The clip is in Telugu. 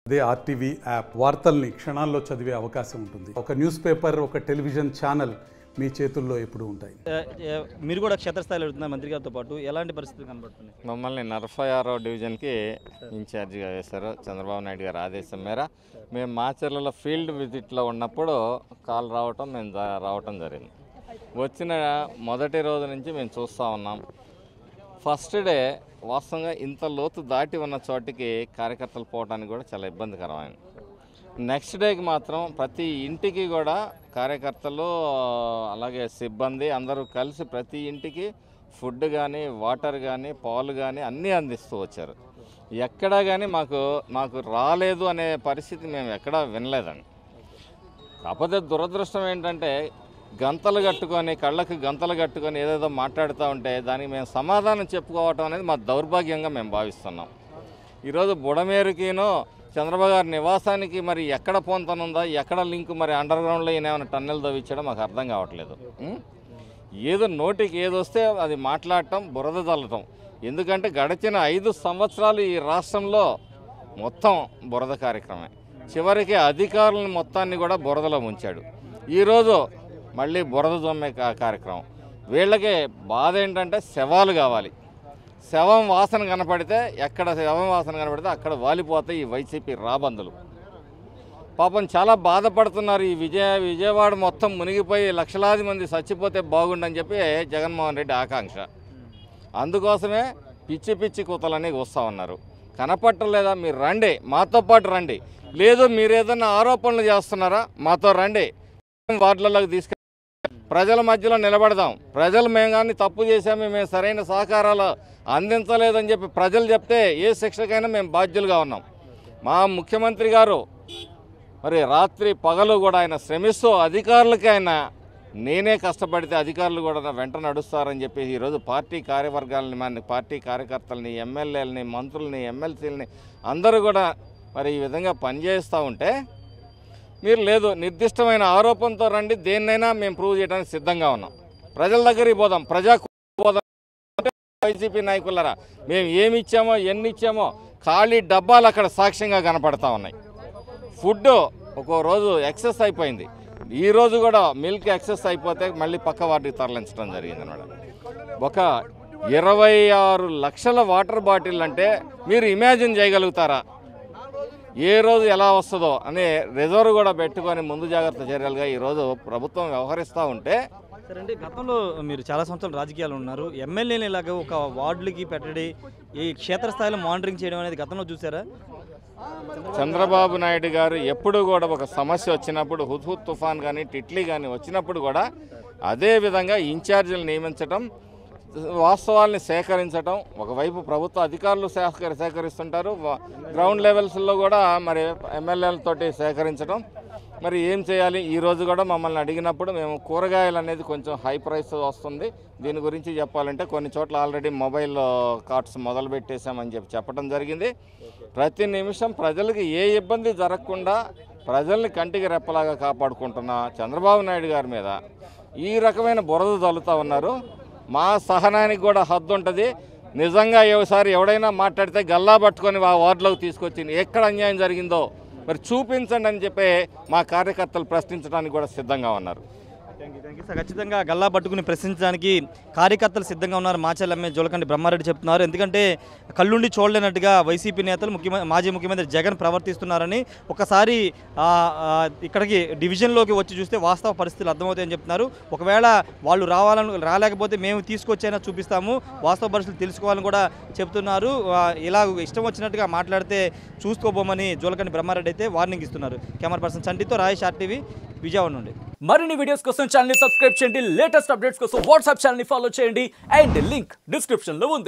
అదే ఆర్టీవీ యాప్ వార్తల్ని క్షణాల్లో చదివే అవకాశం ఉంటుంది ఒక న్యూస్ పేపర్ ఒక టెలివిజన్ ఛానల్ మీ చేతుల్లో ఎప్పుడూ ఉంటాయి ఏ- ఏ- మీరు కూడా క్షేత్రస్థాయిలో వెళ్తున్నారు మంత్రి గారితో పాటు ఎలాంటి పరిస్థితులు కనబడుతుంది మమ్మల్ని నలభై ఆరో డివిజన్కి ఇన్ఛార్జిగా వేశారు చంద్రబాబు నాయుడు గారి ఆదేశం మేర మేము మాచర్లలో ఫీల్డ్ విజిట్లో ఉన్నప్పుడు కాల్ రావటం మేము జా- రావటం జరిగింది వచ్చిన మొదటి రోజు నుంచి మేము చూస్తూ ఉన్నాం ఫస్ట్ డే వాస్తవంగా ఇంత లోతు దాటి ఉన్న చోటికి కార్యకర్తలు పోవడానికి కూడా చాలా ఇబ్బందికరమైంది నెక్స్ట్ డేకి మాత్రం ప్రతి ఇంటికి కూడా కార్యకర్తలు అలాగే సిబ్బంది అందరూ కలిసి ప్రతి ఇంటికి ఫుడ్ కానీ వాటర్ కానీ పాలు కానీ అన్నీ అందిస్తూ వచ్చారు ఎక్కడా కానీ మాకు మాకు రాలేదు అనే పరిస్థితి మేము ఎక్కడా వినలేదండి కాకపోతే దురదృష్టం ఏంటంటే గంతలు కట్టుకొని కళ్ళకి గంతలు కట్టుకొని ఏదేదో మాట్లాడుతూ ఉంటే దానికి మేము సమాధానం చెప్పుకోవటం అనేది మా దౌర్భాగ్యంగా మేము భావిస్తున్నాం ఈరోజు బుడమేరుకిను చంద్రబాబు గారి నివాసానికి మరి ఎక్కడ పొంతనుందా ఎక్కడ లింక్ మరి అండర్ గ్రౌండ్లో ఈయన ఏమైనా టన్నెల్ తవ్వించడం మాకు అర్థం కావట్లేదు ఉం? ఏదో నోటికి ఏదొస్తే అది మాట్లాడటం బురద చల్లటం ఎందుకంటే గడిచిన ఐదు సంవత్సరాలు ఈ రాష్ట్రంలో మొత్తం బురద కార్యక్రమే చివరికి అధికారులను మొత్తాన్ని కూడా బురదలో ఉంచాడు ఈరోజు మళ్ళీ బురద జొమ్మే కా- కార్యక్రమం వీళ్ళకి బాధ ఏంటంటే శవాలు కావాలి శవం వాసన కనపడితే ఎక్కడ శవం వాసన కనపడితే అక్కడ వాలిపోతాయి ఈ వైసీపీ రాబందులు పాపం చాలా బాధపడుతున్నారు ఈ విజయ విజయవాడ మొత్తం మునిగిపోయి లక్షలాది మంది చచ్చిపోతే బాగుండని చెప్పి జగన్మోహన్ రెడ్డి ఆకాంక్ష అందుకోసమే పిచ్చి పిచ్చి కూతలని వస్తూ ఉన్నారు కనపట్టలేదా మీరు రండి మాతో పాటు రండి లేదు మీరు ఏదన్నా ఆరోపణలు చేస్తున్నారా మాతో రండి వార్డులలోకి తీసుకెళ్ళి ప్రజల మధ్యలో నిలబడదాం ప్రజలు మేము కానీ తప్పు చేశాము మేము సరైన సహకారాలు అందించలేదని చెప్పి ప్రజలు చెప్తే ఏ శిక్షకైనా మేము బాధ్యులుగా ఉన్నాం మా ముఖ్యమంత్రి గారు మరి రాత్రి పగలు కూడా ఆయన శ్రమిస్తూ అధికారులకి ఆయన నేనే కష్టపడితే అధికారులు కూడా నా వెంట నడుస్తారని చెప్పి ఈరోజు పార్టీ కార్యవర్గాలని మన పార్టీ కార్యకర్తలని ఎమ్మెల్యేలని మంత్రుల్ని ఎమ్మెల్సీలని అందరూ కూడా మరి ఈ విధంగా పనిచేస్తూ ఉంటే మీరు లేదు నిర్దిష్టమైన ఆరోపణతో రండి దేన్నైనా మేము ప్రూవ్ చేయడానికి సిద్ధంగా ఉన్నాం ప్రజల దగ్గరికి పోదాం ప్రజా పోదాం అంటే వైసీపీ నాయకులరా మేము ఏమి ఇచ్చామో ఎన్ని ఇచ్చామో ఖాళీ డబ్బాలు అక్కడ సాక్ష్యంగా కనపడతా ఉన్నాయి ఫుడ్ ఒక్కో రోజు ఎక్సెస్ అయిపోయింది ఈ రోజు కూడా మిల్క్ ఎక్సెస్ అయిపోతే మళ్ళీ పక్క వాటికి తరలించడం జరిగింది అనమాట ఒక ఇరవై ఆరు లక్షల వాటర్ బాటిల్ అంటే మీరు ఇమాజిన్ చేయగలుగుతారా ఏ రోజు ఎలా వస్తుందో అనే రిజర్వ్ కూడా పెట్టుకొని ముందు జాగ్రత్త చర్యలుగా ఈరోజు ప్రభుత్వం వ్యవహరిస్తూ ఉంటే సరే అంటే గతంలో మీరు చాలా సంవత్సరాలు రాజకీయాలు ఉన్నారు ఎమ్మెల్యేని ఇలాగ ఒక వార్డులకి పెట్టడి ఈ క్షేత్రస్థాయిలో మానిటరింగ్ చేయడం అనేది గతంలో చూసారా చంద్రబాబు నాయుడు గారు ఎప్పుడు కూడా ఒక సమస్య వచ్చినప్పుడు హుద్హుద్ తుఫాన్ కానీ టిట్లీ కానీ వచ్చినప్పుడు కూడా అదే విధంగా ఇన్ఛార్జీలు నియమించడం వాస్తవాల్ని సేకరించడం ఒకవైపు ప్రభుత్వ అధికారులు సేకరి సేకరిస్తుంటారు వ- గ్రౌండ్ లెవెల్స్లో కూడా మరి ఎమ్మెల్యేలతోటి సేకరించడం మరి ఏం చేయాలి ఈ రోజు కూడా మమ్మల్ని అడిగినప్పుడు మేము కూరగాయలు అనేది కొంచెం హై ప్రైస్ వస్తుంది దీని గురించి చెప్పాలంటే కొన్ని చోట్ల ఆల్రెడీ మొబైల్ కార్డ్స్ మొదలు పెట్టేశామని చెప్పి చెప్పడం జరిగింది ప్రతి నిమిషం ప్రజలకు ఏ ఇబ్బంది జరగకుండా ప్రజల్ని కంటికి రెప్పలాగా కాపాడుకుంటున్న చంద్రబాబు నాయుడు గారి మీద ఈ రకమైన బురద చల్లుతూ ఉన్నారు మా సహనానికి కూడా హద్దు ఉంటుంది నిజంగా ఒకసారి ఎవడైనా మాట్లాడితే గల్లా పట్టుకొని ఆ వార్డులోకి తీసుకొచ్చి ఎక్కడ అన్యాయం జరిగిందో మరి చూపించండి అని చెప్పి మా కార్యకర్తలు ప్రశ్నించడానికి కూడా సిద్ధంగా ఉన్నారు thank you thank you sir ఖచ్చితంగా గల్లా పట్టుకుని ప్రశ్నించడానికి కార్యకర్తలు సిద్ధంగా ఉన్నారు మాచల్ ఎమ్మె జోలకండి బ్రహ్మారెడ్డి చెప్తున్నారు ఎందుకంటే కళ్ళుండి చూడలేనట్టుగా వైసీపీ నేతలు ముఖ్యమంత్రి మాజీ ముఖ్యమంత్రి జగన్ ప్రవర్తిస్తున్నారని ఒకసారి ఆ, ఆ, ఇక్కడికి డివిజన్లోకి వచ్చి చూస్తే వాస్తవ పరిస్థితులు అర్థమవుతాయని చెప్తున్నారు ఒకవేళ వాళ్ళు రావాలని రాలేకపోతే మేము తీసుకొచ్చైనా చూపిస్తాము వాస్తవ పరిస్థితులు తెలుసుకోవాలని కూడా చెప్తున్నారు ఆ, ఇలా ఇష్టం వచ్చినట్టుగా మాట్లాడితే చూసుకోబోమని జోలకండి బ్రహ్మారెడ్డి అయితే వార్నింగ్ ఇస్తున్నారు కెమెరా పర్సన్ చంటితో రాయేష్ ఆర్టీవీ విజయవాడ నుండి మరిన్ని వీడియోస్ కోసం ఛానల్ సబ్స్క్రైబ్ చేయండి లేటెస్ట్ అప్డేట్స్ కోసం వాట్సాప్ ఛానల్ ఫాలో చేయండి అండ్ లింక్ డిస్క్రిప్షన్ లో ఉంది